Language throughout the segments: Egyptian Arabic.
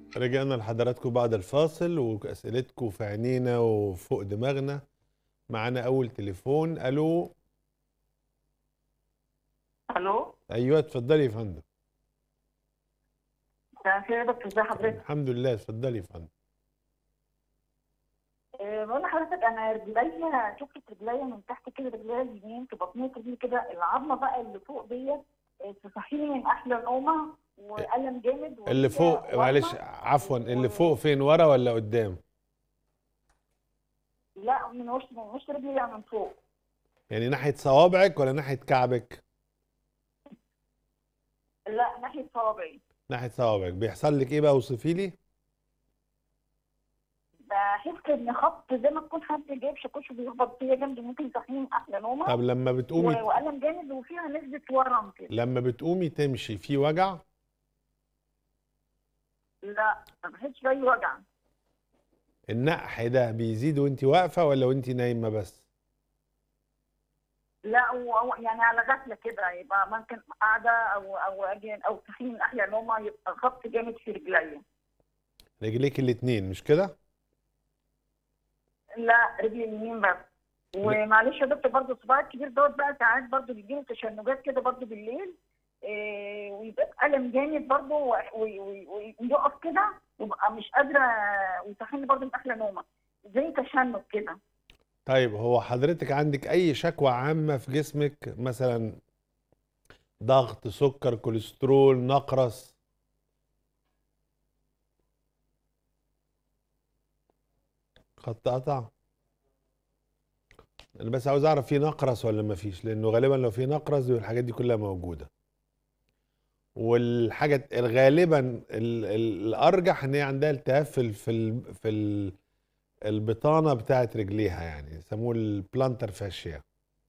رجعنا لحضراتكم بعد الفاصل واسئلتكم في عينينا وفوق دماغنا معانا اول تليفون الو الو ايوه اتفضلي يا فندم مساء الخير يا دكتور ازي حضرتك؟ الحمد لله اتفضلي يا فندم أه بقول لحضرتك انا رجليا شفت رجليا من تحت كده رجليا اليمين في بطنية رجلي كده العظمه بقى اللي فوق ديت آه، تصحيني من احلى نومه والم جامد اللي وهي فوق ورمة. معلش عفوا اللي فوق فين ورا ولا قدام لا من وش من وش رجلي يعني من فوق يعني ناحيه صوابعك ولا ناحيه كعبك لا ناحيه صوابعي ناحيه صوابعك بيحصل لك ايه بقى اوصفي لي بحس ان خبط زي ما تكون حد جايب شاكوش بيخبط فيا جنبي ممكن يصحيني من احلى نومه طب لما بتقومي و- والم جامد وفيها نسبه ورم كده لما بتقومي تمشي في وجع لا ما بحسش باي وجع النقح ده بيزيد وانت واقفه ولا وانت نايمه بس لا و- يعني على غفله كده يبقى ممكن قاعده او او اجي او صحيح من احلى نومه يبقى خبط جامد في رجليا رجليك الاتنين مش كده لا رجلي اليمين بس ومعلش يا دكتور برضه صباعي الكبير دوت بقى ساعات برضه بيجيلي تشنجات كده برضه بالليل إيه ويبقى الم جامد برضه و- و- و- ويقف كده ويبقى مش قادره ويصحيني برضه من احلى نومه زي تشنج كده طيب هو حضرتك عندك اي شكوى عامة في جسمك مثلا ضغط سكر كوليسترول نقرس خط قطع انا بس عاوز اعرف في نقرس ولا ما فيش لانه غالبا لو في نقرس يبقى الحاجات دي كلها موجودة والحاجة غالبا ال- ال- الارجح ان هي عندها التهاب في ال- في ال- في ال- البطانه بتاعت رجليها يعني يسموه البلانتر فاشيا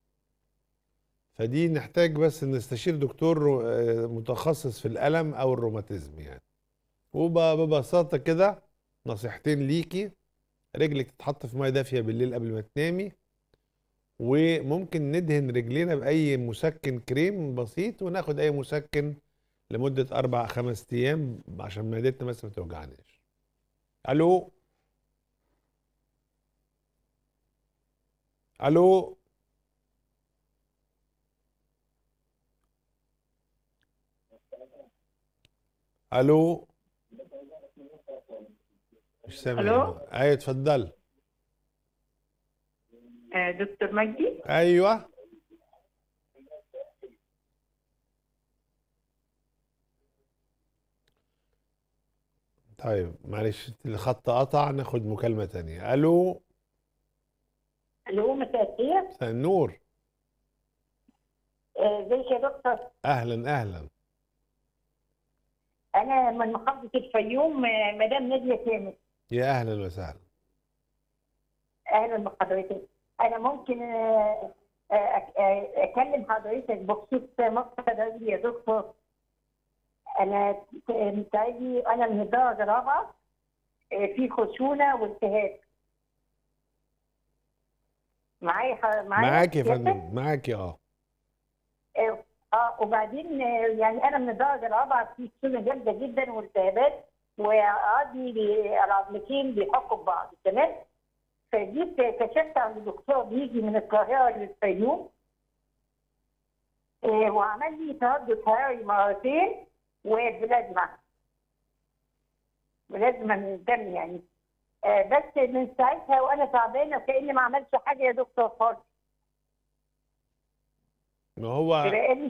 فدي نحتاج بس نستشير دكتور آه، متخصص في الالم او الروماتيزم يعني وببساطه كده نصيحتين ليكي رجلك تتحط في ميه دافيه بالليل قبل ما تنامي وممكن ندهن رجلينا باي مسكن كريم بسيط وناخد اي مسكن لمده اربع خمس ايام عشان معدتنا بس ما توجعناش الو الو الو مش سامع ألو؟ ايوه اتفضل آه، دكتور مجدي ايوه طيب معلش الخط قطع ناخد مكالمة تانية الو الو مساء الخير مساء النور آه، ازيك يا دكتور اهلا اهلا انا من محافظه الفيوم آه، مدام ناديه كامل يا اهلا وسهلا اهلا بحضرتك انا ممكن آه، آه، آه، اكلم حضرتك بخصوص مقصد رجلي يا دكتور انا متهيألي انا من الدرجه الرابعه آه، في خشونه والتهاب معايا ح- معايا معاك يا سيادتك؟ فندم معاك يا اه اه آه، وبعدين آه، يعني انا من الدرجه الرابعه في سنه جامده جدا والتهابات وعادي العظمتين بيحكوا ببعض تمام فجيت كشفت عند دكتور بيجي من القاهره للفيوم آه، وعمل لي تردد حراري مرتين وبلازما بلازما من الدم يعني آه، بس من ساعتها وانا تعبانه كاني ما عملتش حاجه يا دكتور خالص ما هو لاني